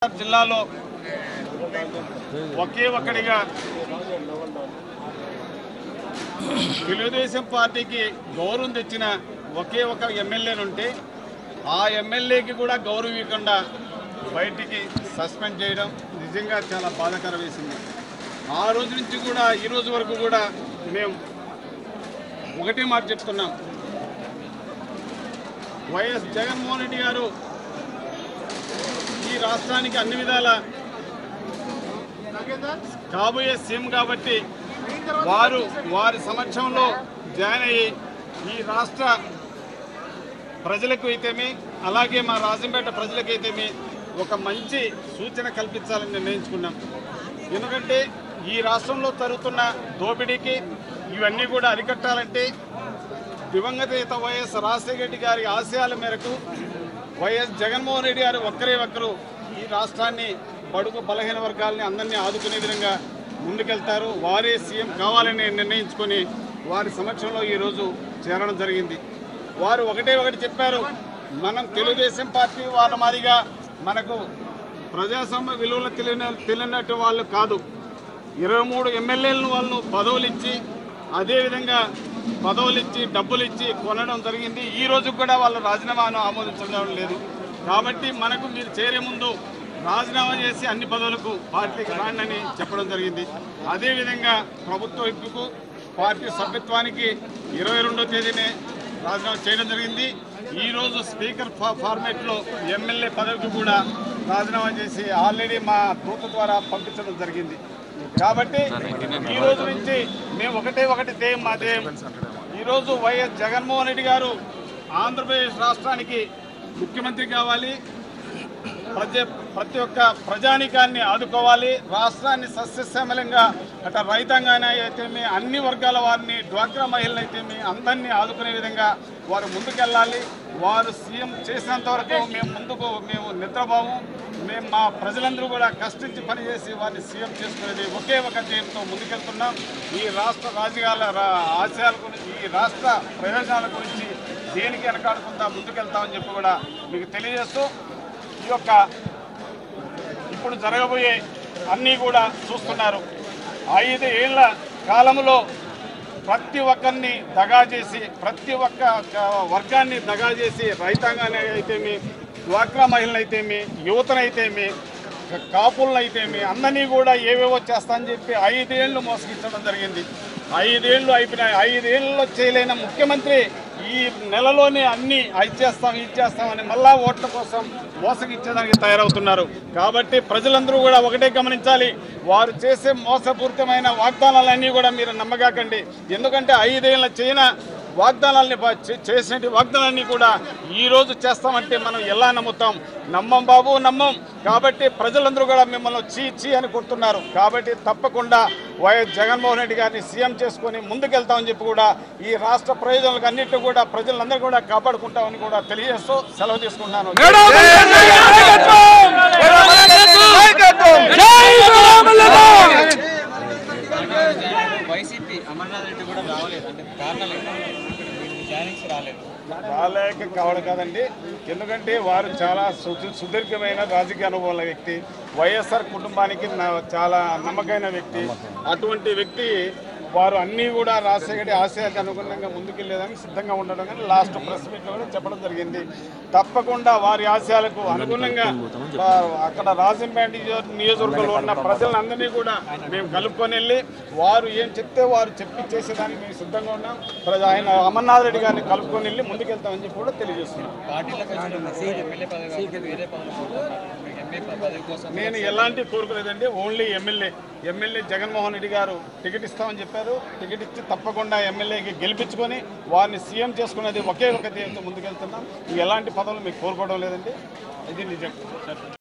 జిల్లాలో ఒకే ఒక్కడిగా తెలుగుదేశం పార్టీకి గౌరవం తెచ్చిన ఒకే ఒక ఎమ్మెల్యేనుంటే ఆ ఎమ్మెల్యేకి కూడా గౌరవం ఇవ్వకుండా బయటికి సస్పెండ్ చేయడం నిజంగా చాలా బాధాకరం వేసింది ఆ రోజు నుంచి కూడా ఈ రోజు వరకు కూడా మేము ఒకటే మాట చెప్తున్నాం వైఎస్ జగన్మోహన్ రెడ్డి గారు ఈ రాష్ట్రానికి అన్ని విధాల కాబోయే సీఎం కాబట్టి వారు వారి సమక్షంలో జాయిన్ అయ్యి ఈ రాష్ట్ర ప్రజలకు అయితేమి అలాగే మా రాజంపేట ప్రజలకైతేమి ఒక మంచి సూచన కల్పించాలని నిర్ణయించుకున్నాం ఎందుకంటే ఈ రాష్ట్రంలో జరుగుతున్న దోపిడీకి ఇవన్నీ కూడా అరికట్టాలంటే దివంగత నేత వైఎస్ రాజశేఖర రెడ్డి గారి ఆశయాల మేరకు వైఎస్ జగన్మోహన్ రెడ్డి గారు ఒక్కరే ఒక్కరు ఈ రాష్ట్రాన్ని బడుగు బలహీన వర్గాల్ని అందరినీ ఆదుకునే విధంగా ముందుకెళ్తారు వారే సీఎం కావాలని నిర్ణయించుకొని వారి సమక్షంలో ఈరోజు చేరడం జరిగింది వారు ఒకటే ఒకటి చెప్పారు మనం తెలుగుదేశం పార్టీ వాళ్ళ మాదిరిగా మనకు ప్రజాస్వామ్య విలువలు తెలియని తెలియనట్టు వాళ్ళు కాదు ఇరవై మూడు ఎమ్మెల్యేలను వాళ్ళు పదవులు ఇచ్చి అదేవిధంగా పదవులు ఇచ్చి డబ్బులు ఇచ్చి కొనడం జరిగింది ఈ రోజు కూడా వాళ్ళు రాజీనామాను ఆమోదించడం లేదు కాబట్టి మనకు మీరు చేరే ముందు రాజీనామా చేసి అన్ని పదవులకు పార్టీకి రాండి చెప్పడం జరిగింది అదేవిధంగా ప్రభుత్వ వైపుకు పార్టీ సభ్యత్వానికి ఇరవై రెండో తేదీనే రాజీనామా చేయడం జరిగింది ఈ రోజు స్పీకర్ ఫా- ఫార్మేట్లో ఎమ్మెల్యే పదవికి కూడా రాజీనామా చేసి ఆల్రెడీ మా దూత ద్వారా పంపించడం జరిగింది కాబట్టి ఈ రోజు నుంచి మేము ఒకటే ఒకటి ధ్యేయం మా ధ్యేయం ఈరోజు వైఎస్ జగన్మోహన్ రెడ్డి గారు ఆంధ్రప్రదేశ్ రాష్ట్రానికి ముఖ్యమంత్రి కావాలి ప్రతి ప్రతి ఒక్క ప్రజానికాన్ని ఆదుకోవాలి రాష్ట్రాన్ని సస్యశ్యామలంగా అట రైతాంగాన్ని అయితేమి అన్ని వర్గాల వారిని డ్వాక్రా మహిళలు అయితేమి అందరినీ ఆదుకునే విధంగా వారు ముందుకెళ్ళాలి వారు సీఎం చేసినంత వరకు మేము ముందుకు మేము నిద్రపోము మేము మా ప్రజలందరూ కూడా కష్టించి పనిచేసి వారిని సీఎం చేసుకునేది ఒకే ఒక ధ్యేయంతో ముందుకెళ్తున్నాం ఈ రాష్ట్ర రాజకీయాల రా- ఆశయాల గురించి ఈ రాష్ట్ర ప్రయోజనాల గురించి దేనికి వెనకాడకుండా ముందుకెళ్తామని చెప్పి కూడా మీకు తెలియజేస్తూ ఈ యొక్క ఇప్పుడు జరగబోయే అన్నీ కూడా చూస్తున్నారు ఐదు ఏళ్ల కాలంలో ప్రతి ఒక్కరిని దగా చేసి ప్రతి ఒక్క క- వర్గాన్ని దగా చేసి రైతాంగాన్ని అయితేమి డ్వాక్రా మహిళలు అయితేమి యువతనైతేమి క- కాపులనైతేమి అందరినీ కూడా ఏవేవో చేస్తా అని చెప్పి ఐదేళ్లు మోసగించడం జరిగింది ఐదేళ్లు అయిపోయినాయి ఐదేళ్లలో చేయలేని ముఖ్యమంత్రి ఈ నెలలోనే అన్ని ఇచ్చేస్తాం ఇచ్చేస్తామని మళ్ళా ఓట్ల కోసం మోసగిచ్చేదానికి తయారవుతున్నారు కాబట్టి ప్రజలందరూ కూడా ఒకటే గమనించాలి వారు చేసే మోసపూరితమైన వాగ్దానాలన్నీ కూడా మీరు నమ్మగాకండి ఎందుకంటే ఐదేళ్ల చైనా వాగ్దానాలని ప- చే- చేసిన వాగ్దానాన్ని కూడా ఈ రోజు చేస్తామంటే మనం ఎలా నమ్ముతాం నమ్మం బాబు నమ్మం కాబట్టి ప్రజలందరూ కూడా మిమ్మల్ని చీ చీ అని కొడుతున్నారు కాబట్టి తప్పకుండా వైఎస్ జగన్మోహన్ రెడ్డి గారిని సీఎం చేసుకొని ముందుకెళ్తామని చెప్పి కూడా ఈ రాష్ట్ర ప్రయోజనాలకు అన్నింటినీ కూడా ప్రజలందరూ కూడా కాపాడుకుంటామని కూడా తెలియజేస్తూ సెలవు తీసుకుంటున్నాను వైసీపీ అమర్నాథ్ రెడ్డి కూడా రావలేదు అంటే కారణాలు ఏంటి జాయినింగ్స్ రాలేదు రాలేక కావడం కాదండి ఎందుకంటే వారు చాలా సు- సుదీర్ఘమైన రాజకీయ అనుభవాల వ్యక్తి వైఎస్ఆర్ కుటుంబానికి నా- చాలా నమ్మకమైన వ్యక్తి అటువంటి వ్యక్తి వారు అన్నీ కూడా రాజశేఖరి ఆశయాలకు అనుగుణంగా ముందుకెళ్లేదని సిద్ధంగా ఉండడం కానీ లాస్ట్ ప్రెస్ మీట్లో కూడా చెప్పడం జరిగింది తప్పకుండా వారి ఆశయాలకు అనుగుణంగా ఆ, అక్కడ రాజంపేట నియోజ- నియోజకవర్గంలో ఉన్న ప్రజలందరినీ కూడా మేము కలుపుకొని వెళ్ళి వారు ఏం చెప్తే వారు చెప్పి చేసేదానికి మేము సిద్ధంగా ఉన్నాం ప్రజ ఆయన అమర్నాథ్ రెడ్డి గారిని కలుపుకొని వెళ్ళి ముందుకెళ్తామని చెప్పి కూడా తెలియజేస్తున్నాం పార్టీలకు వచ్చిన ఎమ్మెల్యే పదవి కాకుండా వేరే పదవి కోరుకుంటున్నారు. మీకు ఎమ్మెల్యే పదవి కోసం నేను ఎలాంటి కోరుకోలేదండి only MLA MLA Jaganmohan Reddy garu ticket ఇస్తామని చెప్పారు టికెట్ ఇచ్చి తప్పకుండా ఎమ్మెల్యేకి గెలిపించుకొని వారిని సీఎం చేసుకునేది ఒకే ఒక ధ్యేయంతో ముందుకెళ్తున్నాం ఎలాంటి పదవులు మీకు కోరుకోవడం లేదండి ఇది నిజం